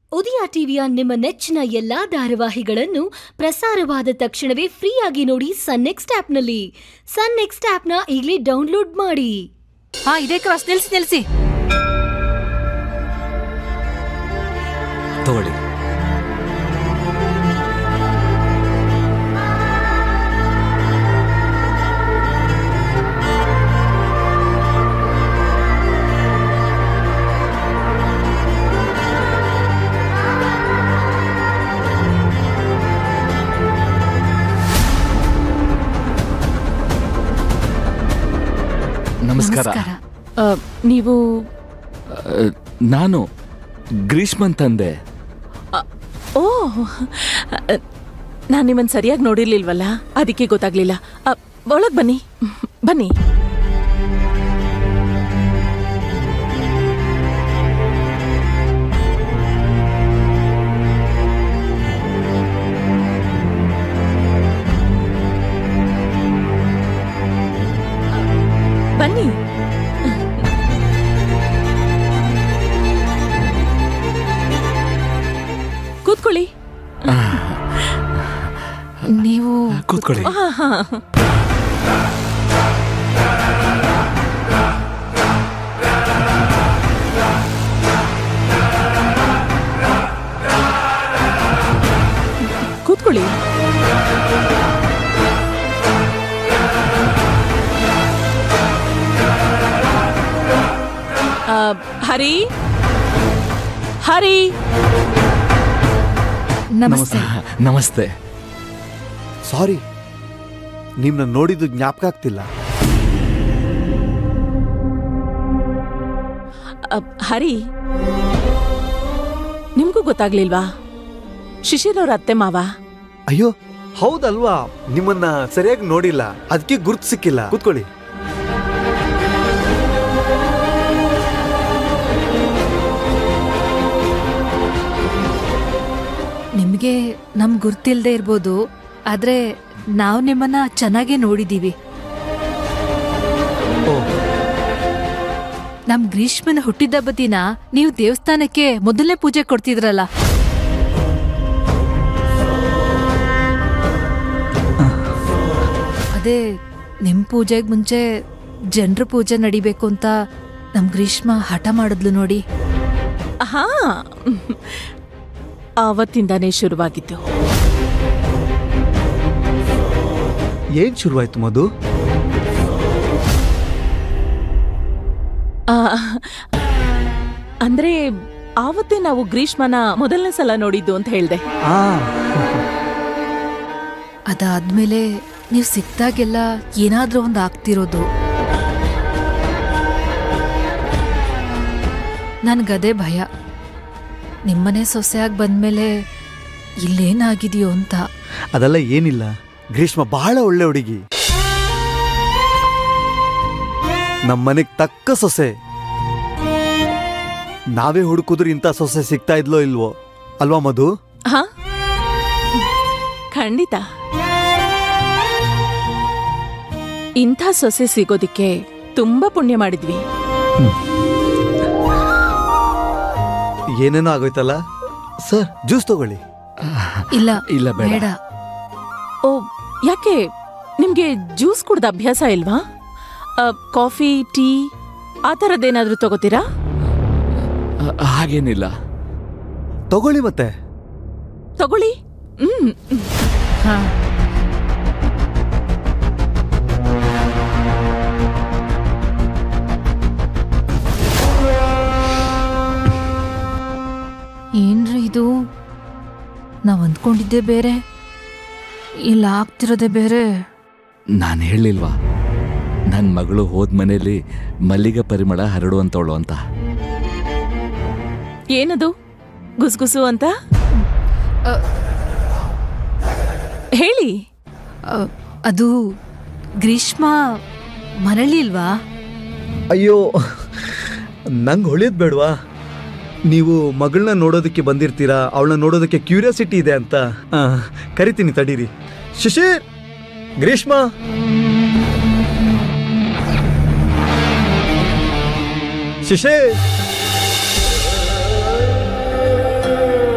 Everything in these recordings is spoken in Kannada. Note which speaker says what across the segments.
Speaker 1: ಉದಯ ಟಿವಿಯ ನಿಮ್ಮ ನೆಚ್ಚಿನ ಎಲ್ಲಾ ಧಾರಾವಾಹಿಗಳನ್ನು ಪ್ರಸಾರವಾದ ತಕ್ಷಣವೇ ಫ್ರೀಯಾಗಿ ನೋಡಿ ಸನ್ ನೆಕ್ಸ್ಟ್ ಆಪ್ನಲ್ಲಿ ಸನ್ ನೆಕ್ಸ್ಟ್ ಆಪ್ನ ಈಗಲೇ ಡೌನ್ಲೋಡ್ ಮಾಡಿ
Speaker 2: ಹಾ ಇದೇ ಕ್ರಾಸ್ ನಿಲ್ಸಿ ನಿಲ್ಸಿ
Speaker 3: ತಗೊಳ್ಳಿ ನಮಸ್ಕಾರ
Speaker 2: ಆ, ನೀವು
Speaker 3: ಅ, ನಾನು ಗ್ರೀಷ್ಮನ್ ತಂದೆ
Speaker 2: ಓ ನಾನು ನಿಮ್ಮನ್ನು ಸರಿಯಾಗಿ ನೋಡಿರ್ಲಿಲ್ವಲ್ಲ ಅದಕ್ಕೆ ಗೊತ್ತಾಗ್ಲಿಲ್ಲ ಆ, ಒಳಗ್ ಬನ್ನಿ ಬನ್ನಿ ಬನ್ನಿ ಕೂತ್ಕೊಳ್ಳಿ ನೀವು
Speaker 3: ಕೂತ್ಕೊಳ್ಳಿ
Speaker 2: ಕೂತ್ಕೊಳ್ಳಿ ಆ, ಹರಿ ಹರಿ
Speaker 3: ನಮಸ್ತೆ ನಮಸ್ತೆ
Speaker 4: ಸಾರಿ ನಿಮ್ಮನ್ನ ನೋಡಿದ್ದು ಜ್ಞಾಪಕ ಆಗ್ತಿಲ್ಲ
Speaker 2: ಆ, ಹರಿ ನಿಮ್ಗೂ ಗೊತ್ತಾಗ್ಲಿಲ್ವಾ ಶಿಶಿರ್ ಅವ್ರ ಅತ್ತೆ ಮಾವ
Speaker 4: ಅಯ್ಯೋ ಹೌದಲ್ವಾ ನಿಮ್ಮನ್ನ ಸರಿಯಾಗಿ ನೋಡಿಲ್ಲ ಅದಕ್ಕೆ ಗುರ್ತು ಸಿಕ್ಕಿಲ್ಲ ಕೂತ್ಕೊಳ್ಳಿ
Speaker 5: ನಿಮಗೆ ನಮ್ ಗುರ್ತಿಲ್ದೇ ಇರ್ಬೋದು ಆದ್ರೆ ನಾವು ನಿಮ್ಮನ್ನ ಚೆನ್ನಾಗೇ ನೋಡಿದೀವಿ
Speaker 4: ಓ
Speaker 5: ನಮ್ ಗ್ರೀಷ್ಮನ ಹುಟ್ಟಿದಬ್ಬ ದಿನ ನೀವು ದೇವಸ್ಥಾನಕ್ಕೆ ಮೊದಲನೇ ಪೂಜೆ ಕೊಡ್ತಿದ್ರಲ್ಲ ಅದೇ ನಿಮ್ ಪೂಜೆಗ್ ಮುಂಚೆ ಜನರ ಪೂಜೆ ನಡಿಬೇಕು ಅಂತ ನಮ್ ಗ್ರೀಷ್ಮ ಹಠ ಮಾಡಿದ್ಲು ನೋಡಿ
Speaker 2: ಹಾ ಆವತ್ತಿಂದಾನೇ ಶುರುವಾಗಿತ್ತು
Speaker 4: ಏನ್ ಶುರುವಾಯ್ತು ಮಧು
Speaker 2: ಆ, ಅಂದ್ರೆ ಆವತ್ತೇ ನಾವು ಗ್ರೀಷ್ಮನ ಮೊದಲನೇ ಸಲ ನೋಡಿದ್ದು ಅಂತ ಹೇಳ್ದೆ
Speaker 4: ಆ
Speaker 5: ಅದಾದ್ಮೇಲೆ ನೀವು ಸಿಕ್ತಾಗೆಲ್ಲ ಏನಾದ್ರೂ ಒಂದು ಆಗ್ತಿರೋದು ನನ್ಗದೇ ಭಯ ನಿಮ್ಮನೆ ಸೊಸೆಯಾಗಿ ಬಂದ್ಮೇಲೆ ಇಲ್ಲೇನಾಗಿದೆಯೋ ಅಂತ
Speaker 4: ಅದೆಲ್ಲ ಏನಿಲ್ಲ ಗ್ರೀಷ್ಮ ಬಹಳ ಒಳ್ಳೆ ಹುಡುಗಿ ನಮ್ಮನೆಗ್ ತಕ್ಕ ಸೊಸೆ ನಾವೇ ಹುಡುಕಿದ್ರು ಇಂಥ ಸೊಸೆ ಸಿಗ್ತಾ ಇದ್ಲೋ ಇಲ್ವೋ ಅಲ್ವಾ ಮಧು
Speaker 2: ಹಾ ಖಂಡಿತ ಇಂಥ ಸೊಸೆ ಸಿಗೋದಿಕ್ಕೆ ತುಂಬಾ ಪುಣ್ಯ ಮಾಡಿದ್ವಿ
Speaker 4: ಏನೇನೋ ಆಗೋಯ್ತಲ್ಲ ಸರ್ ಜ್ಯೂಸ್ ತಗೊಳ್ಳಿ
Speaker 5: ಇಲ್ಲ
Speaker 3: ಇಲ್ಲ ಬೇಡ
Speaker 5: ಬೇಡ
Speaker 2: ಓ ಯಾಕೆ ನಿಮ್ಗೆ ಜ್ಯೂಸ್ ಕುಡ್ದ ಅಭ್ಯಾಸ ಇಲ್ವಾ ಆ, ಕಾಫಿ ಟೀ ಆ ಥರದ್ದೇನಾದ್ರೂ ತಗೋತೀರಾ
Speaker 3: ಅ, ಹಾಗೇನಿಲ್ಲ
Speaker 4: ತಗೊಳ್ಳಿ ಮತ್ತೆ
Speaker 2: ತಗೊಳ್ಳಿ ಹ್ಮ್
Speaker 5: ಹಾ ಏನ್ರಿ ಇದು ನಾವ್ ಅಂದ್ಕೊಂಡಿದ್ದೆ ಬೇರೆ ಇಲ್ಲ ಆಗ್ತಿರೋದೇ ಬೇರೆ
Speaker 3: ನಾನು ಹೇಳಿಲ್ವಾ ನನ್ನ ಮಗಳು ಹೋದ ಮನೆಯಲ್ಲಿ ಮಲ್ಲಿಗೆ ಪರಿಮಳ ಹರಡುವಂತವಳು ಅಂತ
Speaker 2: ಏನದು ಗುಸ್ಗುಸು ಅಂತ
Speaker 5: ಅ,
Speaker 2: ಹೇಳಿ
Speaker 5: ಅ, ಅದು ಗ್ರೀಷ್ಮ ಮರಳಿಲ್ವಾ
Speaker 4: ಅಯ್ಯೋ ನಂಗೆ ಹೊಳಿಯೋದು ಬೇಡವಾ ನೀವು ಮಗಳನ್ನ ನೋಡೋದಕ್ಕೆ ಬಂದಿರ್ತೀರಾ ಅವಳನ್ನ ನೋಡೋದಕ್ಕೆ ಕ್ಯೂರಿಯಾಸಿಟಿ ಇದೆ ಅಂತ ಆ, ಕರಿತೀನಿ ತಡೀರಿ ಶಿಶಿರ್ ಗ್ರೀಷ್ಮ ಶಿಶಿರ್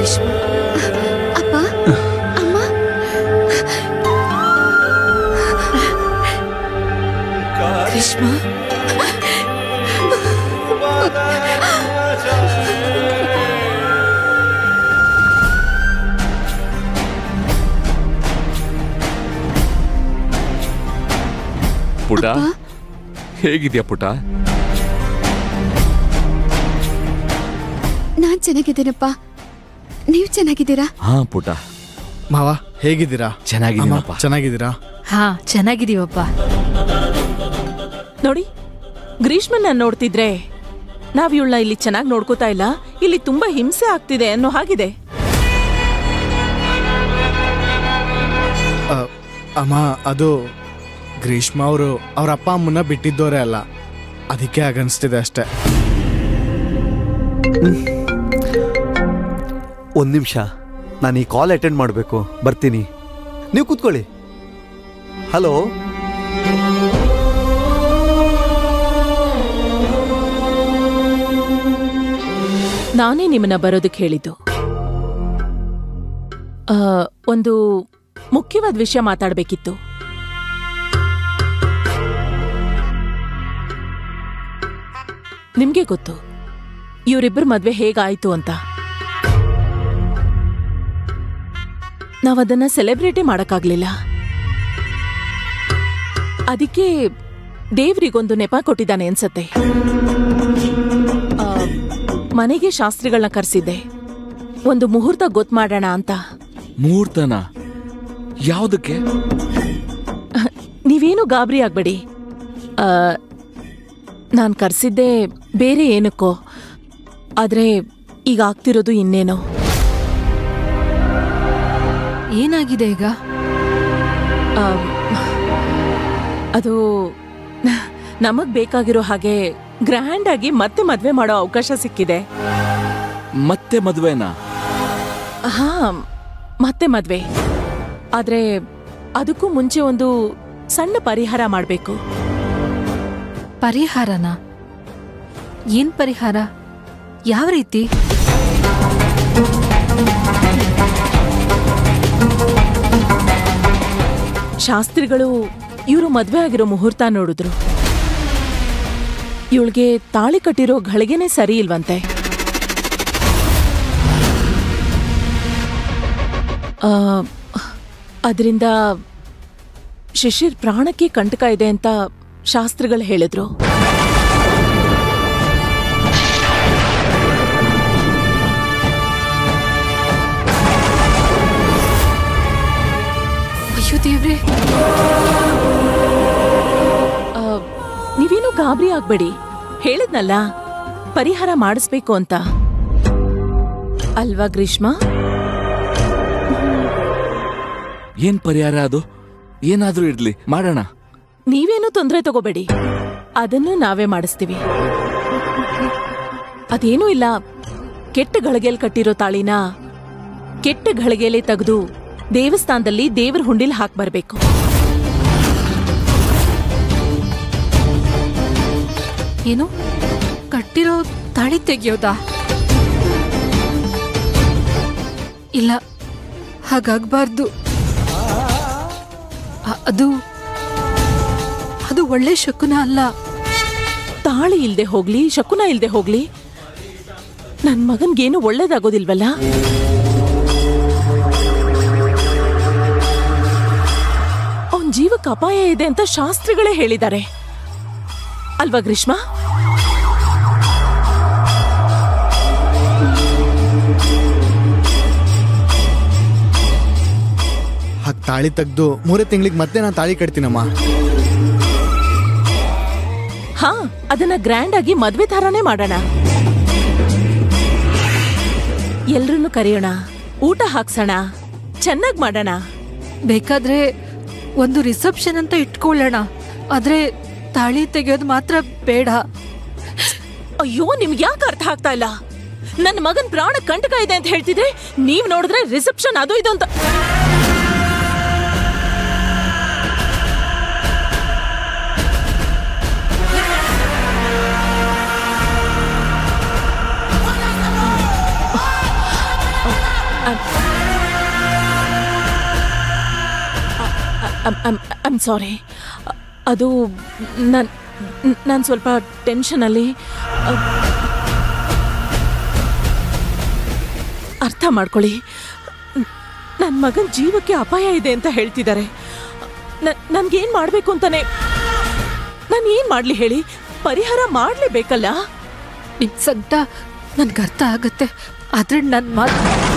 Speaker 5: ಗ್ರೀಷ್ಮ
Speaker 6: ಅಪ್ಪ ಅಮ್ಮ
Speaker 5: ಗ್ರೀಷ್ಮ
Speaker 3: ಪುಟ ಹೇಗಿದ್ಯಾ ಪುಟ
Speaker 6: ನಾನ್ ಚೆನ್ನಾಗಿದ್ದೀನಪ್ಪ ನೀವ್ ಚೆನ್ನಾಗಿದ್ದೀರಾ
Speaker 3: ಹಾ ಪುಟ
Speaker 7: ಮಾವ ಹೇಗಿದ್ದೀರಾ
Speaker 3: ಚೆನ್ನಾಗಿದ್ದೀನಪ್ಪ
Speaker 7: ಅಮ್ಮ, ಚೆನ್ನಾಗಿದ್ದೀರಾ
Speaker 5: ಹಾ ಚೆನ್ನಾಗಿದೀವಪ್ಪ
Speaker 2: ನೋಡಿ ಗ್ರೀಷ್ಮನ್ನ ನೋಡ್ತಿದ್ರೆ ನಾವ್ ಇವಳನ್ನ ಇಲ್ಲಿ ಚೆನ್ನಾಗಿ ನೋಡ್ಕೋತಾ ಇಲ್ಲ ಇಲ್ಲಿ ತುಂಬಾ ಹಿಂಸೆ ಆಗ್ತಿದೆ ಅನ್ನೋ ಹಾಗಿದೆ
Speaker 7: ಅ, ಅಮ್ಮ ಅದು ಗ್ರೀಷ್ಮ ಅವರು ಅವ್ರ ಅಪ್ಪ ಅಮ್ಮನ್ನ ಬಿಟ್ಟಿದ್ದೋರೇ ಅಲ್ಲ ಅದಕ್ಕೆ ಆಗನ್ಸ್ತಿದೆ ಅಷ್ಟೇ
Speaker 4: ಒಂದು ನಿಮಿಷ ನಾನು ಈ ಕಾಲ್ ಅಟೆಂಡ್ ಮಾಡಬೇಕು ಬರ್ತೀನಿ ನೀವು ಕೂತ್ಕೊಳ್ಳಿ ಹಲೋ
Speaker 2: ನಾನೇ ನಿಮ್ಮನ್ನ ಬರೋದಕ್ಕೆ ಹೇಳಿದ್ದು ಆ, ಒಂದು ಮುಖ್ಯವಾದ ವಿಷಯ ಮಾತಾಡಬೇಕಿತ್ತು ನಿಮ್ಗೆ ಗೊತ್ತು ಇವರಿಬ್ಬರ ಮದ್ವೆ ಹೇಗಾಯ್ತು ಅಂತ ನಾವದನ್ನ ಸೆಲೆಬ್ರೇಟೇ ಮಾಡಕ್ಕಾಗ್ಲಿಲ್ಲ ಅದಕ್ಕೆ ದೇವ್ರಿಗೊಂದು ನೆಪ ಕೊಟ್ಟಿದ್ದಾನೆ ಅನ್ಸತ್ತೆ ಆ, ಮನೆಗೆ ಶಾಸ್ತ್ರಿಗಳನ್ನ ಕರೆಸಿದ್ದೆ ಒಂದು ಮುಹೂರ್ತ ಗೊತ್ತು ಮಾಡೋಣ ಅಂತ
Speaker 3: ಮುಹೂರ್ತನ ಯಾವುದಕ್ಕೆ
Speaker 2: ನೀವೇನು ಗಾಬರಿ ಆಗ್ಬೇಡಿ ನಾನು ಕರೆಸಿದ್ದೆ ಬೇರೆ ಏನಕ್ಕೋ ಆದ್ರೆ ಈಗ ಆಗ್ತಿರೋದು ಇನ್ನೇನೋ
Speaker 5: ಏನಾಗಿದೆ ಈಗ
Speaker 2: ಆ, ಅದು ನಮಗ್ ಬೇಕಾಗಿರೋ ಹಾಗೆ ಗ್ರ್ಯಾಂಡ್ ಆಗಿ ಮತ್ತೆ ಮದ್ವೆ ಮಾಡೋ ಅವಕಾಶ ಸಿಕ್ಕಿದೆ
Speaker 3: ಮತ್ತೆ ಮದ್ವೆನಾ
Speaker 2: ಹಾ ಮತ್ತೆ ಮದ್ವೆ ಆದ್ರೆ ಅದಕ್ಕೂ ಮುಂಚೆ ಒಂದು ಸಣ್ಣ ಪರಿಹಾರ ಮಾಡಬೇಕು
Speaker 5: ಪರಿಹಾರನ ಏನ್ ಪರಿಹಾರ ಯಾವ ರೀತಿ
Speaker 2: ಶಾಸ್ತ್ರಿಗಳು ಇವರು ಮದ್ವೆ ಆಗಿರೋ ಮುಹೂರ್ತ ನೋಡಿದ್ರು ಇವಳಿಗೆ ತಾಳಿ ಕಟ್ಟಿರೋ ಘಳಿಗೆನೆ ಸರಿ ಇಲ್ವಂತೆ ಅದರಿಂದ ಶಿಶಿರ್ ಪ್ರಾಣಕ್ಕೆ ಕಂಟಕ ಇದೆ ಅಂತ ಶಾಸ್ತ್ರಿಗಳು ಹೇಳಿದ್ರು
Speaker 5: ಅಯ್ಯೋ ದೇವ್ರೆ
Speaker 2: ಆ, ನೀವೇನು ಗಾಬರಿ ಆಗ್ಬೇಡಿ ಹೇಳಿದ್ನಲ್ಲ ಪರಿಹಾರ ಮಾಡಿಸ್ಬೇಕು ಅಂತ ಅಲ್ವಾ ಗ್ರೀಷ್ಮಾ
Speaker 3: ಏನ್ ಪರಿಹಾರ ಅದು ಏನಾದ್ರೂ ಇರ್ಲಿ ಮಾಡೋಣ
Speaker 2: ನೀವೇನು ತೊಂದರೆ ತಗೋಬೇಡಿ ಅದನ್ನು ನಾವೇ ಮಾಡಿಸ್ತೀವಿ ಅದೇನೂ ಇಲ್ಲ ಕೆಟ್ಟ ಗಳಿಗೆಲ್ ಕಟ್ಟಿರೋ ತಾಳಿನ ಕೆಟ್ಟ ಗಳಿಗೆಲೆ ತೆಗೆದು ದೇವಸ್ಥಾನದಲ್ಲಿ ದೇವ್ರ ಹುಂಡಿಲ್ ಹಾಕ್ ಬರ್ಬೇಕು
Speaker 5: ಏನು ಕಟ್ಟಿರೋ ತಾಳಿ ತೆಗಿಯೋದಾ ಇಲ್ಲ ಹಾಗಾಗ್ಬಾರ್ದು ಅ- ಅದು ಅದು ಒಳ್ಳೆ ಶಕುನ ಅಲ್ಲ
Speaker 2: ತಾಳಿ ಇಲ್ದೆ ಹೋಗ್ಲಿ ಶಕುನ ಇಲ್ದೆ ಹೋಗ್ಲಿ ನನ್ ಮಗನ್ಗೇನು ಒಳ್ಳೇದಾಗೋದಿಲ್ವಲ್ಲ ಅವನ್ ಜೀವಕ್ಕೆ ಅಪಾಯ ಇದೆ ಅಂತ ಶಾಸ್ತ್ರಿಗಳೇ ಹೇಳಿದ್ದಾರೆ ಅಲ್ವಾ ಗ್ರೀಷ್ಮಾ
Speaker 7: ಹಾಗೆ ತಾಳಿ ತೆಗ್ದು ಮೂರೇ ತಿಂಗಳಿಗೆ ಮತ್ತೆ ನಾನು ತಾಳಿ ಕಟ್ತೀನಮ್ಮ
Speaker 2: ಹಾ ಅದನ್ನ ಗ್ರ್ಯಾಂಡ್ ಆಗಿ ಮದ್ವೆ ಥರಾನೇ ಮಾಡೋಣ ಎಲ್ರನ್ನೂ ಕರೆಯೋಣ ಊಟ ಹಾಕ್ಸೋಣ ಚೆನ್ನಾಗ್ ಮಾಡೋಣ
Speaker 5: ಬೇಕಾದ್ರೆ ಒಂದು ರಿಸೆಪ್ಷನ್ ಅಂತ ಇಟ್ಕೊಳ್ಳೋಣ ಆದ್ರೆ ತಾಳಿ ತೆಗೆಯೋದು ಮಾತ್ರ ಬೇಡ
Speaker 2: ಅಯ್ಯೋ ನಿಮ್ಗೆ ಯಾಕೆ ಅರ್ಥ ಆಗ್ತಾ ಇಲ್ಲ ನನ್ನ ಮಗನ್ ಪ್ರಾಣ ಕಂಟಕ ಇದೆ ಅಂತ ಹೇಳ್ತಿದ್ರೆ ನೀವ್ ನೋಡಿದ್ರೆ ರಿಸೆಪ್ಷನ್ ಅದು ಇದು ಅಂತ ಐಮ್ ಸಾರಿ ಅದು ನಾನು ನಾನು ಸ್ವಲ್ಪ ಟೆನ್ಷನಲ್ಲಿ ಅರ್ಥ ಮಾಡ್ಕೊಳ್ಳಿ ನನ್ನ ಮಗನ ಜೀವಕ್ಕೆ ಅಪಾಯ ಇದೆ ಅಂತ ಹೇಳ್ತಿದ್ದಾರೆ ನನ್ಗೇನು ಮಾಡಬೇಕು ಅಂತಾನೆ ನಾನು ಏನು ಮಾಡಲಿ ಹೇಳಿ ಪರಿಹಾರ ಮಾಡಲೇಬೇಕಲ್ಲ
Speaker 5: ನಿಮ್ ಸಂಕಟ ನನ್ಗೆ ಅರ್ಥ ಆಗತ್ತೆ ಆದ್ರೆ ನನ್ ಮಾತು